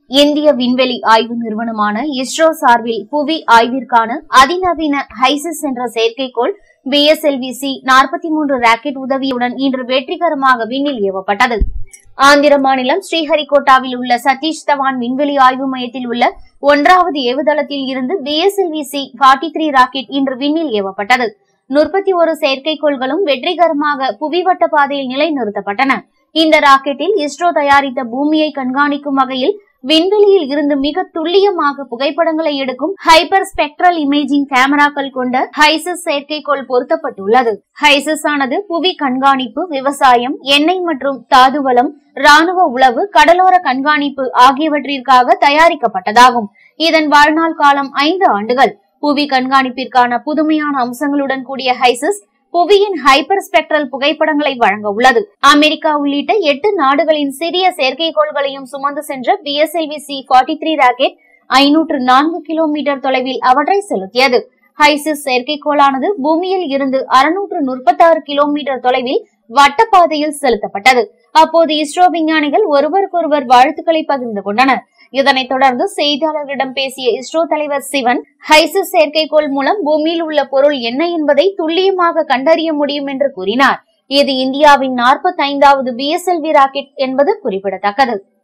இந்திய விண்வெளி ஆய்வு நிறுவனமான இஸ்ரோ சார்பில் புவி ஆய்விற்கான அதிநவீன ஹைசிஸ் என்ற செயற்கைக்கோள் பிஎஸ்எல்வி சி நாற்பத்தி மூன்று ராக்கெட் உதவியுடன் இன்று வெற்றிகரமாக விண்ணில் ஏவப்பட்டது ஆந்திர மாநிலம் ஸ்ரீஹரிகோட்டாவில் உள்ள சதீஷ் தவான் விண்வெளி ஆய்வு மையத்தில் உள்ள ஒன்றாவது ஏவுதளத்தில் இருந்து PSLV C forty three rocket இன்று விண்ணில் ஏவப்பட்டது முப்பத்தி ஒரு செயற்கைக்கோள்களும் வெற்றிகரமாக புவிவட்ட பாதையில் நிலைநிறுத்தப்பட்டன இந்த ராக்கெட்டில் இஸ்ரோ தயாரித்த பூமியை கண்காணிக்கும் வகையில் விண்வெளியில் இருந்து மிக துல்லியமாக புகைப்படங்களை எடுக்கும் ஹைப்பர் ஸ்பெக்ட்ரல் இமேஜிங் கேமராக்கள் கொண்ட ஹைசிஸ் செயற்கைக்கோள் பொருத்தப்பட்டுள்ளது ஹைசிஸ் ஆனது புவி கண்காணிப்பு விவசாயம் எண்ணெய் மற்றும் தாதுவளம் ராணுவ உளவு கடலோர கண்காணிப்பு ஆகியவற்றிற்காக தயாரிக்கப்பட்டதாகும் இதன் வாழ்நாள் காலம் ஐந்து ஆண்டுகள் புவி கண்காணிப்பிற்கான புதுமையான அம்சங்களுடன் கூடிய ஹைசிஸ் புவியின் ஹைப்பர் ஸ்பெக்ட்ரல் புகைப்படங்களை வழங்க உள்ளது அமெரிக்கா உள்ளிட்ட எட்டு நாடுகளின் சிறிய செயற்கைக்கோள்களையும் சுமந்து சென்ற PSLV C forty three rocket ஐநூற்று நான்கு கிலோமீட்டர் தொலைவில் அவற்றை செலுத்தியது ஹைசிஸ் செயற்கைக்கோளானது பூமியில் இருந்து அறுநூற்று முப்பத்தாறு கிலோமீட்டர் தொலைவில் வட்டப்பாதையில் செலுத்தப்பட்டது அப்போது இஸ்ரோ விஞ்ஞானிகள் ஒருவருக்கொருவர் வாழ்த்துக்களை பகிர்ந்து கொண்டனர் இதனைத் தொடர்ந்து செய்தியாளர்களிடம் பேசிய இஸ்ரோ தலைவர் சிவன் ஹைசிஸ் செயற்கைக்கோள் மூலம் பூமியில் உள்ள பொருள் என்ன என்பதை துல்லியமாக கண்டறிய முடியும் என்று கூறினார் இது இந்தியாவின் நாற்பத்தைந்தாவது பிஎஸ்எல்வி ராக்கெட் என்பது குறிப்பிடத்தக்கது